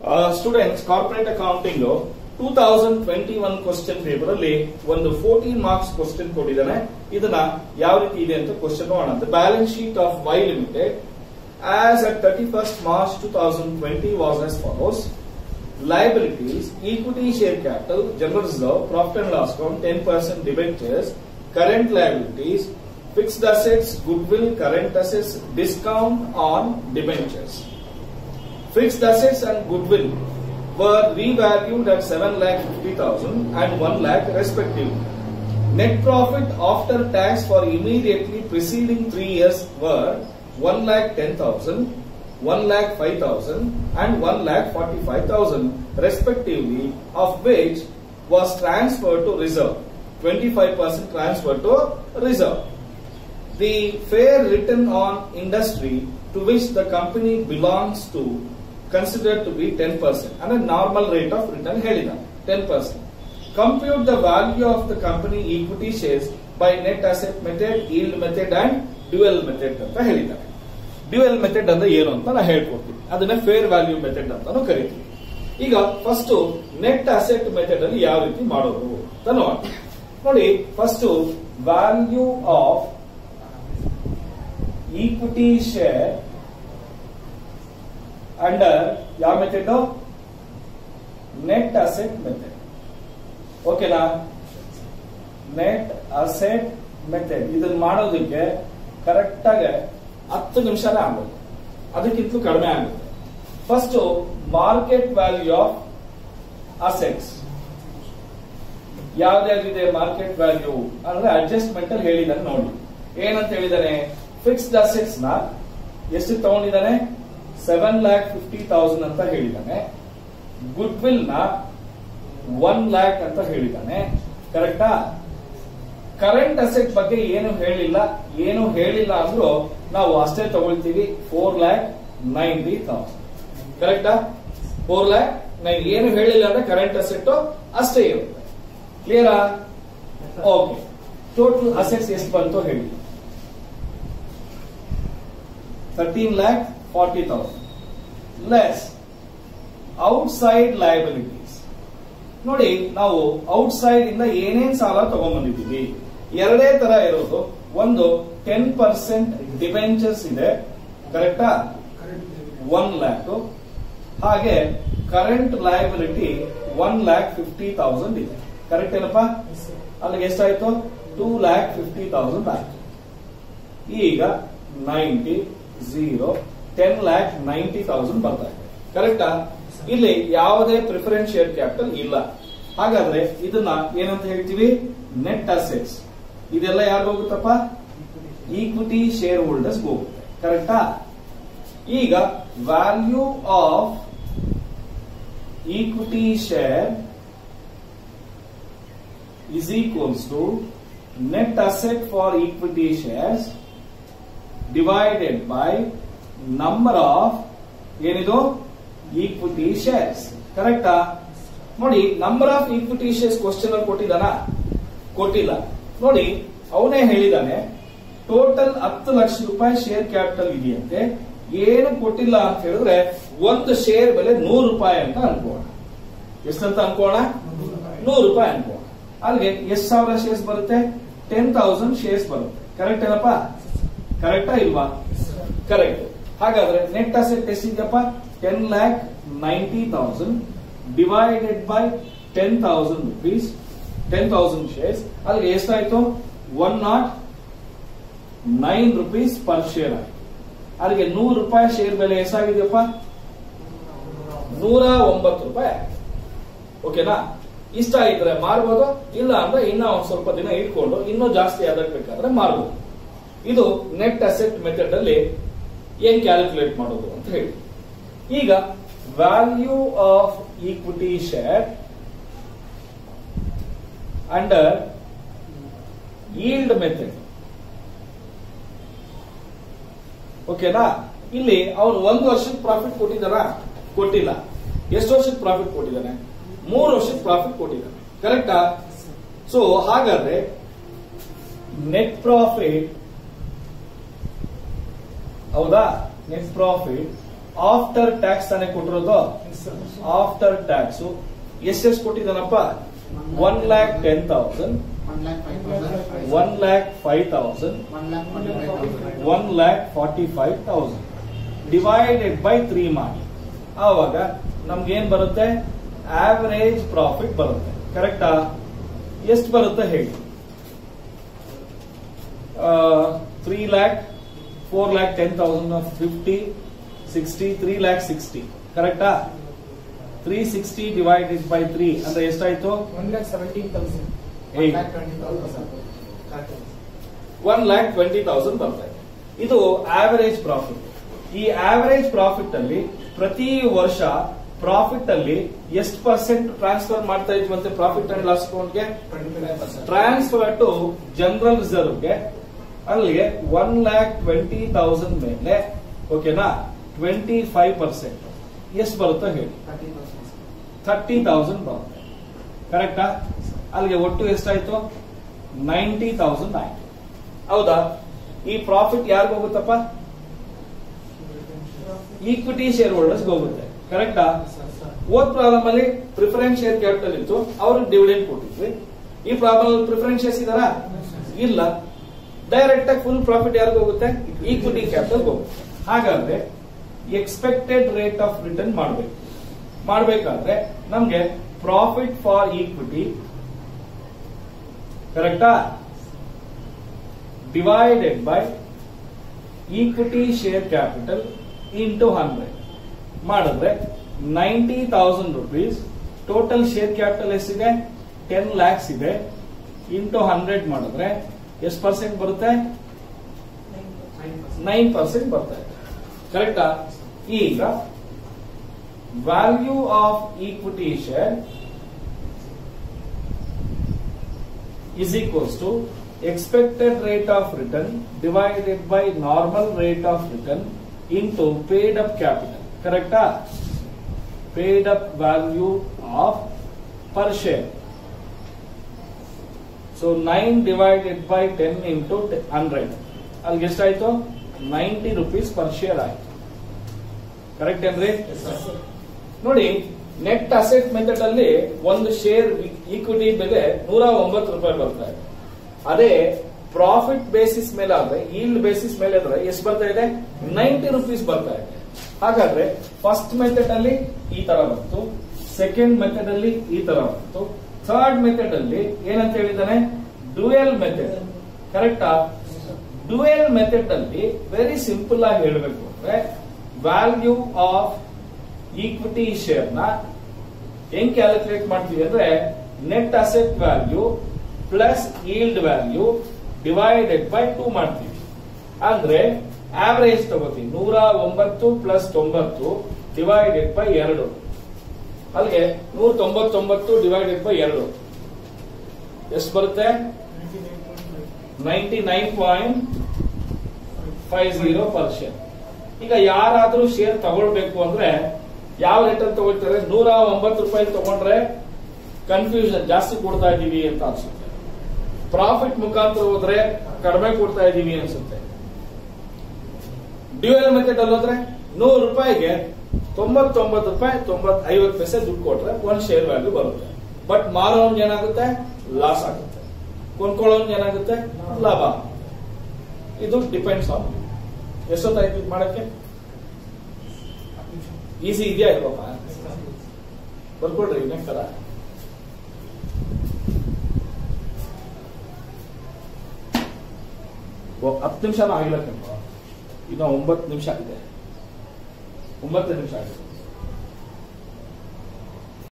Students corporate accounting two thousand twenty one question paper ಅಲ್ಲಿ ಒಂದು fourteen marks question ಕೊಟ್ಟಿದ್ದಾನೆ ಇದನ್ನ ಯಾವ ರೀತಿ ಇದೆ ಅಂತ ಕ್ವಶನ್ ನೋಡೋಣ balance sheet of Y limited as at thirty first March two thousand twenty was as follows liabilities equity share capital general reserve profit and loss account 10% debentures current liabilities fixed assets goodwill current assets discount on debentures Fixed assets and goodwill were revalued at 7 lakh 50,000 and 1 lakh respectively. Net profit after tax for immediately preceding three years were 1 lakh 10,000, 1 lakh 5,000 and 1 lakh 45,000 respectively of which was transferred to reserve. 25% transferred to reserve. The fair return on industry to which the company belongs to considered to be 10% and a normal rate of return ಹೇಳಿದ 10%. Compute the value of the company equity shares by net asset method, yield method and dual method ಅಂತ ಹೇಳಿದ್ದಾರೆ dual method ಅಂದ್ರೆ ಏನು ಅಂತ ನಾ ಹೇಳ್ಕೊಡ್ತೀನಿ ಅದನ್ನ fair value method ಅಂತಾನು ಕರಿತೀವಿ ಈಗ ಫಸ್ಟ್ ನೆಟ್ ಅಸೆಟ್ ಮೆಥಡ್ ಅಲ್ಲಿ ಯಾವ ರೀತಿ ಮಾಡೋದು ಅಂತ ನೋಡೋಣ ನೋಡಿ first value of equity share under ಯಾವ ಮೆಥಡ್ ನೆಟ್ ಅಸೆಟ್ ಮೆಥಡ್ ಓಕೆನಾ ನೆಟ್ ಅಸೆಟ್ ಮೆಥಡ್ ಇದನ್ನ ಮಾಡೋದಕ್ಕೆ ಕರೆಕ್ಟ್ ಆಗಿ ಹತ್ತು ನಿಮಿಷನೇ ಆಗುತ್ತೆ ಅದಕ್ಕಿಂತಲೂ ಕಡಿಮೆ ಆಗುತ್ತೆ first market value of assets ಯಾವ್ದ್ಯಾವ್ದಿದೆ ಮಾರ್ಕೆಟ್ ವ್ಯಾಲ್ಯೂ ಅಂದ್ರೆ ಅಡ್ಜಸ್ಟ್ಮೆಂಟ್ ಅಲ್ಲಿ ಹೇಳಿದಾನೆ ನೋಡಿ ಏನಂತ ಹೇಳಿದಾನೆ ಫಿಕ್ಸ್ಡ್ ಅಸೆಟ್ಸ್ ನ ಎಷ್ಟು ತಗೊಂಡಿದ್ದಾನೆ ಸೆವೆನ್ ಲ್ಯಾಕ್ ಫಿಫ್ಟಿ ತೌಸಂಡ್ ಅಂತ ಹೇಳಿದ್ದಾನೆ ಗುಡ್ ವಿಲ್ ನ ಒನ್ ಲ್ಯಾಕ್ ಅಂತ ಹೇಳಿದ್ದಾನೆ ಕರೆಕ್ಟಾ ಕರೆಂಟ್ ಅಸೆಟ್ ಬಗ್ಗೆ ಏನು ಹೇಳಿಲ್ಲ ಏನು ಹೇಳಿಲ್ಲ ಅಂದ್ರೂ ನಾವು ಅಷ್ಟೇ ತಗೊಳ್ತೀವಿ ಫೋರ್ ಲ್ಯಾಕ್ ನೈಂಟಿ ತೌಸಂಡ್ ಕರೆಕ್ಟಾ ಫೋರ್ ಲ್ಯಾಕ್ ನೈನ್ ಏನು ಹೇಳಿಲ್ಲ ಅಂದ್ರೆ ಕರೆಂಟ್ ಅಸೆಟ್ ಅಷ್ಟೇ ಇರುತ್ತೆ ಕ್ಲಿಯರಾ ಓಕೆ ಟೋಟಲ್ ಅಸೆಟ್ಸ್ ಎಷ್ಟು ಬಂತು ಹೇಳಿ thirteen lakh forty thousand less outside liabilities ನೋಡಿ ನಾವು ಔಟ್ಸೈಡ್ ಇಂದ ಏನೇನ್ ಸಾಲ ತಗೊಂಡ್ಬಂದಿದ್ದೀವಿ ಎರಡೇ ತರ ಇರೋದು ಒಂದು ಟೆನ್ ಪರ್ಸೆಂಟ್ ಡಿಬೆಂಚರ್ಸ್ ಇದೆ ಕರೆಕ್ಟಾ ಒನ್ ಲ್ಯಾಕ್ ಹಾಗೆ current liability one lakh fifty thousand ಇದೆ ಕರೆಕ್ಟ್ ಏನಪ್ಪಾ ಅಲ್ಲಿಗೆ ಎಷ್ಟಾಯ್ತು ಟೂ ಲ್ಯಾಕ್ ಫಿಫ್ಟಿ ತೌಸಂಡ್ ಆಯ್ತು ಈಗ ninety zero ten lakh ninety thousand ಬರ್ತಾ ಇದೆ ಕರೆಕ್ಟಾ ಇಲ್ಲಿ ಯಾವುದೇ ಪ್ರಿಫರೆನ್ಸ್ ಶೇರ್ ಕ್ಯಾಪಿಟಲ್ ಇಲ್ಲ ಹಾಗಾದ್ರೆ ಇದನ್ನ ಏನಂತ ಹೇಳ್ತೀವಿ ನೆಟ್ ಅಸೆಟ್ಸ್ ಇದೆಲ್ಲ ಯಾರು ಹೋಗುತ್ತಪ್ಪ ಈಕ್ವಿಟಿ ಶೇರ್ ಹೋಲ್ಡರ್ಸ್ ಹೋಗುತ್ತೆ ಕರೆಕ್ಟಾ ಈಗ value of equity share is equals to net asset for equity shares divided by number of ಏನಿದು ಈಕ್ವಿಟಿ ಶೇರ್ಸ್ ಕರೆಕ್ಟಾ ನೋಡಿ number of equity shares question ಅಲ್ಲಿ ಕೊಟ್ಟಿದ್ದಾನ ಕೊಟ್ಟಿಲ್ಲ ನೋಡಿ ಅವನೇ ಹೇಳಿದಾನೆ ಟೋಟಲ್ ಹತ್ತು ಲಕ್ಷ ರೂಪಾಯಿ ಶೇರ್ ಕ್ಯಾಪಿಟಲ್ ಇದೆಯಂತೆ ಏನು ಕೊಟ್ಟಿಲ್ಲ ಅಂತ ಹೇಳಿದ್ರೆ ಒಂದು ಶೇರ್ ಬೆಲೆ ನೂರು ರೂಪಾಯಿ ಅಂತ ಅನ್ಕೋಣ ಎಷ್ಟಂತ ಅನ್ಕೋಣ ನೂರು ರೂಪಾಯಿ ಅನ್ಕೋಣ ಅಲ್ಲಿಗೆ ಎಷ್ಟು ಸಾವಿರ ಶೇರ್ಸ್ ಬರುತ್ತೆ ಟೆನ್ ತೌಸಂಡ್ ಶೇರ್ಸ್ ಬರುತ್ತೆ ಕರೆಕ್ಟ್ ಏನಪ್ಪ ಕರೆಕ್ಟಾ ಇಲ್ವಾ ಕರೆಕ್ಟ್ ಹಾಗಾದ್ರೆ ನೆಟ್ ಅಸೆಟ್ ಎಷ್ಟಿದೆಯಪ್ಪ ten lakh ninety thousand divided by ten thousand rupees ten thousand shares ಅಲ್ಲಿಗೆ ಎಷ್ಟಾಯ್ತು one naught nine rupees per share ಆಯ್ತು ಅಲ್ಲಿಗೆ ನೂರು ರೂಪಾಯಿ ಶೇರ್ ಬೆಲೆ ಎಷ್ಟಾಗಿದೆಯಪ್ಪ ನೂರ ಒಂಬತ್ತು ರೂಪಾಯಿ ಆಯ್ತು ಓಕೆನಾ ಇಷ್ಟ ಇದ್ರೆ ಮಾರ್ಬೋದು ಇಲ್ಲ ಅಂದ್ರೆ ಇನ್ನ ಒಂದ್ ಸ್ವಲ್ಪ ದಿನ ಇಟ್ಕೊಂಡು ಇನ್ನೂ ಜಾಸ್ತಿ ಆದಾಗ ಬೇಕಾದ್ರೆ ಮಾರ್ಬೋದು ಇದು ನೆಟ್ ಅಸೆಟ್ ಮೆಥಡ್ ಅಲ್ಲಿ ಏನ್ ಕ್ಯಾಲ್ಕುಲೇಟ್ ಮಾಡೋದು ಅಂತ ಹೇಳಿ ಈಗ value of equity share under yield method ಓಕೆನಾ ಇಲ್ಲಿ ಅವನು ಒಂದು ವರ್ಷದ ಪ್ರಾಫಿಟ್ ಕೊಟ್ಟಿದ್ದಾನ ಕೊಟ್ಟಿಲ್ಲ ಎಷ್ಟು ವರ್ಷದ ಪ್ರಾಫಿಟ್ ಕೊಟ್ಟಿದ್ದಾನೆ ಮೂರು ವರ್ಷದ ಪ್ರಾಫಿಟ್ ಕೊಟ್ಟಿದ್ದಾನೆ ಕರೆಕ್ಟಾ ಸೊ ಹಾಗಾದ್ರೆ ನೆಟ್ ಪ್ರಾಫಿಟ್ ಹೌದಾ ನೆಟ್ ಪ್ರಾಫಿಟ್ ಆಫ್ಟರ್ ಟ್ಯಾಕ್ಸ್ ತಾನೇ ಕೊಟ್ಟಿರೋದು ಆಫ್ಟರ್ ಟ್ಯಾಕ್ಸ್ ಎಷ್ಟೆಷ್ಟು ಕೊಟ್ಟಿದ್ದಾನಪ್ಪ one lakh ten thousand one lakh five thousand one lakh forty five thousand divided by three ಮಾಡಿ ಆವಾಗ ನಮ್ಗೆ ಏನ್ ಬರುತ್ತೆ ಆವರೇಜ್ ಪ್ರಾಫಿಟ್ ಬರುತ್ತೆ ಕರೆಕ್ಟಾ ಎಷ್ಟು ಬರುತ್ತೆ ಹೇಳಿ three lakh four lakh ten thousand fifty sixty three lakh sixty ಕರೆಕ್ಟಾ three sixty divided by three ಅಂದ್ರೆ ಎಷ್ಟಾಯ್ತು ಒನ್ ಲ್ಯಾಕ್ ಟ್ವೆಂಟಿ ತೌಸಂಡ್ ಬರ್ತಾ ಇದೆ ಇದು ಆವರೇಜ್ ಪ್ರಾಫಿಟ್ ಈ ಆವರೇಜ್ ಪ್ರಾಫಿಟ್ ಅಲ್ಲಿ ಪ್ರತಿ ವರ್ಷ ಪ್ರಾಫಿಟ್ ಅಲ್ಲಿ ಎಷ್ಟು ಪರ್ಸೆಂಟ್ ಟ್ರಾನ್ಸ್ಫರ್ ಮಾಡ್ತಾ ಇದ್ವಂತೆ ಪ್ರಾಫಿಟ್ ಅಂಡ್ ಲಾಸ್ ಅಕೌಂಟ್ಗೆ ಟ್ರಾನ್ಸ್ಫರ್ ಟು ಜನರಲ್ ರಿಸರ್ವ್ಗೆ ಅಲ್ಲಿಗೆ ಒನ್ ಲ್ಯಾಕ್ ಟ್ವೆಂಟಿ ತೌಸಂಡ್ ಮೇಲೆ ಓಕೆನಾ ಟ್ವೆಂಟಿ ಫೈವ್ ಪರ್ಸೆಂಟ್ ಎಷ್ಟು ಬರುತ್ತೋ ಹೇಳಿ ಥರ್ಟಿ ತೌಸಂಡ್ ಬರುತ್ತೆ ಕರೆಕ್ಟಾ ಅಲ್ಲಿಗೆ ಒಟ್ಟು ಎಷ್ಟಾಯ್ತು ನೈಂಟಿ ತೌಸಂಡ್ ಆಯ್ತು ಹೌದಾ ಈ ಪ್ರಾಫಿಟ್ ಯಾರಿಗ ಹೋಗುತ್ತಪ್ಪ ಈಕ್ವಿಟಿ ಶೇರ್ ಹೋಲ್ಡರ್ಸ್ ಹೋಗುತ್ತೆ ಕರೆಕ್ಟಾ ಓದ್ ಪ್ರಾಬ್ಲಮ್ ಅಲ್ಲಿ ಪ್ರಿಫರೆನ್ಸ್ ಶೇರ್ ಕ್ಯಾಪಿಟಲ್ ಇತ್ತು ಅವ್ರಿಗೆ ಡಿವಿಡೆಂಡ್ ಕೊಟ್ಟಿದ್ವಿ ಈ ಪ್ರಾಬ್ಲಮ್ ಅಲ್ಲಿ ಪ್ರಿಫರೆನ್ಸ್ ಶೇರ್ಸ್ ಇದಾರ ಇಲ್ಲ ಡೈರೆಕ್ಟ್ ಆಗಿ ಫುಲ್ ಪ್ರಾಫಿಟ್ ಯಾರಿಗ ಹೋಗುತ್ತೆ ಈಕ್ವಿಟಿ ಕ್ಯಾಪಿಟಲ್ ಹೋಗುತ್ತೆ ಹಾಗಾದ್ರೆ ಎಕ್ಸ್ಪೆಕ್ಟೆಡ್ ರೇಟ್ ಆಫ್ ರಿಟರ್ನ್ ಮಾಡಬೇಕು ಮಾಡಬೇಕಾದ್ರೆ ನಮ್ಗೆ ಪ್ರಾಫಿಟ್ ಫಾರ್ ಈಕ್ವಿಟಿ ಕರೆಕ್ಟಾ divided by equity share capital into hundred ಮಾಡಿದ್ರೆ ninety thousand rupees total share capital ಎಷ್ಟಿದೆ ಟೆನ್ ಲ್ಯಾಕ್ಸ್ ಇದೆ ಇಂಟು ಹಂಡ್ರೆಡ್ ಮಾಡಿದ್ರೆ ಎಷ್ಟು ಪರ್ಸೆಂಟ್ ಬರುತ್ತೆ ನೈನ್ ಪರ್ಸೆಂಟ್ ಬರ್ತಾ ಇದೆ ಕರೆಕ್ಟಾ ಈಗ value of equity share is equals to expected rate of return divided by normal rate of return into paid up capital. Correcta? Paid up value of per share. So 9 divided by 10 into 100. ಅಲ್ಲಿಗೆ ಎಷ್ಟಾಯ್ತು ninety rupees per share ಆಯ್ತು correct ಏನ್ರಿ ನೋಡಿ net asset method ಅಲ್ಲಿ ಒಂದು share equity ಬೆಲೆ ನೂರ ಒಂಬತ್ತು ರೂಪಾಯಿ ಬರ್ತಾ ಇದೆ ಅದೇ ಪ್ರಾಫಿಟ್ ಬೇಸಿಸ್ ಮೇಲೆ ಆದ್ರೆ ಈಲ್ಡ್ ಬೇಸಿಸ್ ಮೇಲೆ ಆದ್ರೆ ಎಷ್ಟು ಬರ್ತಾ ಇದೆ ನೈಂಟಿ ರುಪೀಸ್ ಬರ್ತಾ ಇದೆ ಹಾಗಾದ್ರೆ ಫಸ್ಟ್ ಮೆಥಡ್ ಅಲ್ಲಿ ಈ ತರ ಬಂತು ಸೆಕೆಂಡ್ ಮೆಥಡ್ ಅಲ್ಲಿ ಈ ತರ ಬಂತು ಥರ್ಡ್ ಮೆಥಡ್ ಅಲ್ಲಿ ಏನಂತ ಹೇಳಿದಾನೆ ಡುಯಲ್ ಮೆಥಡ್ ಕರೆಕ್ಟಾ ಡುಯಲ್ ಮೆಥಡ್ ಅಲ್ಲಿ ವೆರಿ ಸಿಂಪಲ್ ಆಗಿ ಹೇಳಬೇಕು ಅಂದ್ರೆ ವ್ಯಾಲ್ಯೂ ಆಫ್ ಈಕ್ವಿಟಿ ಶೇರ್ ನ ಹೆಂಗ್ ಕ್ಯಾಲ್ಕುಲೇಟ್ ಮಾಡ್ತೀವಿ ಅಂದ್ರೆ net asset value plus yield value divided by two ಮಾಡ್ತೀವಿ ಅಂದ್ರೆ ಆವರೇಜ್ ತಗೋತೀವಿ ನೂರ ಒಂಬತ್ತು ಪ್ಲಸ್ ತೊಂಬತ್ತು ಡಿವೈಡೆಡ್ ಬೈ ಎರಡು ಅಲ್ಲಿಗೆ ನೂರ ತೊಂಬತ್ತೊಂಬತ್ತು ಡಿವೈಡೆಡ್ ಬೈ ಎರಡು ಎಷ್ಟು ಬರುತ್ತೆ ninety nine point five zero percent ಈಗ ಯಾರಾದ್ರೂ ಶೇರ್ ತಗೊಳ್ಬೇಕು ಅಂದ್ರೆ ಯಾವ ರೇಟಲ್ಲಿ ತಗೊಳ್ತಾರೆ ನೂರ ಒಂಬತ್ತು ರೂಪಾಯಿ ತಗೊಂಡ್ರೆ ಕನ್ಫ್ಯೂಷನ್ ಜಾಸ್ತಿ ಕೊಡ್ತಾ ಇದೀವಿ ಅಂತ ಅನ್ಸುತ್ತೆ ಪ್ರಾಫಿಟ್ ಮುಖಾಂತರ ಹೋದ್ರೆ ಕಡಿಮೆ ಕೊಡ್ತಾ ಇದೀವಿ ಅನ್ಸುತ್ತೆ ಡ್ಯೂಯಲ್ ಮೆಥಡ್ ಅಲ್ಲಿ ಹೋದ್ರೆ ನೂರು ರೂಪಾಯಿಗೆ ತೊಂಬತ್ತೊಂಬತ್ತು ರೂಪಾಯಿ ತೊಂಬತ್ ಐವತ್ತು ಪೈಸೆ ದುಡ್ಡು ಕೊಟ್ರೆ ಒಂದ್ ಶೇರ್ ವ್ಯಾಲ್ಯೂ ಬರುತ್ತೆ ಬಟ್ ಮಾರೋನ್ ಏನಾಗುತ್ತೆ ಲಾಸ್ ಆಗುತ್ತೆ ಕೊಂಡ್ಕೊಳ್ಳೋನ್ ಏನಾಗುತ್ತೆ ಲಾಭ ಇದು ಡಿಪೆಂಡ್ಸ್ ಆನ್ ಎಷ್ಟೊತ್ತಾಯ್ತು ಇದು ಮಾಡಕ್ಕೆ ಈಸಿ ಇದೆಯಾ ಇಲ್ವಪ್ಪ ಬರ್ಕೊಡ್ರಿ ನೆಕ್ಸ್ಟ್ ತರ ಹತ್ತು ನಿಮಿಷನೂ ಆಗಿಲ್ಲ ಕಣ್ಪ ಇನ್ನು ಒಂಬತ್ತು ನಿಮಿಷ ಆಗಿದೆ ಒಂಬತ್ತು ನಿಮಿಷ ಆಗಿದೆ